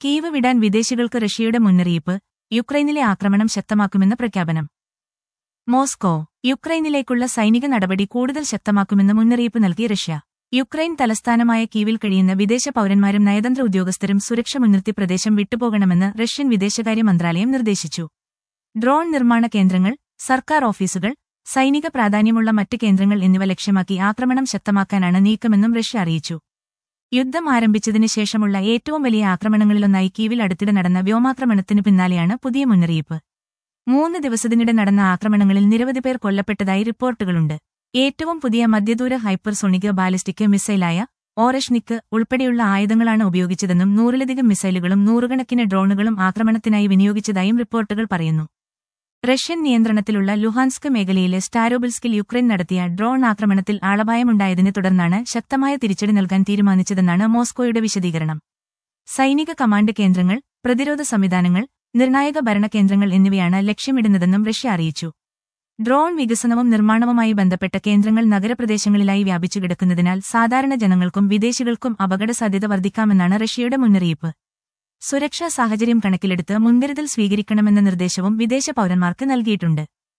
Kyiv വിടാൻ വിദേശികൾക്ക് റഷ്യയുടെ മുന്നറിയിപ്പ് യുക്രൈനിലെ ആക്രമണം ശക്തമാക്കുമെന്ന പ്രഖ്യാപനം മോസ്കോ യുക്രൈനിലേക്കുള്ള സൈനിക നടപടി കൂടുതൽ ശക്തമാക്കുമെന്ന് മുന്നറിയിപ്പ് നൽകി റഷ്യ യുക്രൈൻ തലസ്ഥാനമായ കീവിൽ കഴിയുന്ന വിദേശ പൌരന്മാരും നയതന്ത്ര ഉദ്യോഗസ്ഥരും സുരക്ഷ മുൻനിർത്തി പ്രദേശം വിട്ടുപോകണമെന്ന് റഷ്യൻ വിദേശകാര്യ മന്ത്രാലയം നിർദ്ദേശിച്ചു ഡ്രോൺ നിർമ്മാണ കേന്ദ്രങ്ങൾ സർക്കാർ ഓഫീസുകൾ സൈനിക പ്രാധാന്യമുള്ള മറ്റ് കേന്ദ്രങ്ങൾ എന്നിവ ലക്ഷ്യമാക്കി ആക്രമണം ശക്തമാക്കാനാണ് നീക്കമെന്നും റഷ്യ അറിയിച്ചു യുദ്ധം ആരംഭിച്ചതിന് ശേഷമുള്ള ഏറ്റവും വലിയ ആക്രമണങ്ങളിലൊന്നായി കീവിൽ അടുത്തിടെ നടന്ന വ്യോമാക്രമണത്തിനു പിന്നാലെയാണ് പുതിയ മുന്നറിയിപ്പ് മൂന്ന് ദിവസത്തിനിടെ നടന്ന ആക്രമണങ്ങളിൽ നിരവധി പേർ കൊല്ലപ്പെട്ടതായി റിപ്പോർട്ടുകളുണ്ട് ഏറ്റവും പുതിയ മധ്യദൂര ഹൈപ്പർസോണിക് ബാലിസ്റ്റിക് മിസൈലായ ഓറഷ്നിക്ക് ഉൾപ്പെടെയുള്ള ആയുധങ്ങളാണ് ഉപയോഗിച്ചതെന്നും നൂറിലധികം മിസൈലുകളും നൂറുകണക്കിന് ഡ്രോണുകളും ആക്രമണത്തിനായി വിനിയോഗിച്ചതായും റിപ്പോർട്ടുകൾ പറയുന്നു റഷ്യൻ നിയന്ത്രണത്തിലുള്ള ലുഹാൻസ്ക് മേഖലയിലെ സ്റ്റാരോബിൽസ്കിൽ യുക്രൈൻ നടത്തിയ ഡ്രോൺ ആക്രമണത്തിൽ ആളപായമുണ്ടായതിനെ തുടർന്നാണ് ശക്തമായ തിരിച്ചടി നൽകാൻ തീരുമാനിച്ചതെന്നാണ് മോസ്കോയുടെ വിശദീകരണം സൈനിക കമാൻഡ് കേന്ദ്രങ്ങൾ പ്രതിരോധ സംവിധാനങ്ങൾ നിർണായക ഭരണകേന്ദ്രങ്ങൾ എന്നിവയാണ് ലക്ഷ്യമിടുന്നതെന്നും റഷ്യ അറിയിച്ചു ഡ്രോൺ വികസനവും നിർമ്മാണവുമായി ബന്ധപ്പെട്ട കേന്ദ്രങ്ങൾ നഗരപ്രദേശങ്ങളിലായി വ്യാപിച്ചു കിടക്കുന്നതിനാൽ സാധാരണ ജനങ്ങൾക്കും വിദേശികൾക്കും അപകടസാധ്യത വർദ്ധിക്കാമെന്നാണ് റഷ്യയുടെ മുന്നറിയിപ്പ് സുരക്ഷാ സാഹചര്യം കണക്കിലെടുത്ത് മുൻകരുതൽ സ്വീകരിക്കണമെന്ന നിർദ്ദേശവും വിദേശ പൌരന്മാർക്ക് നൽകിയിട്ടുണ്ട്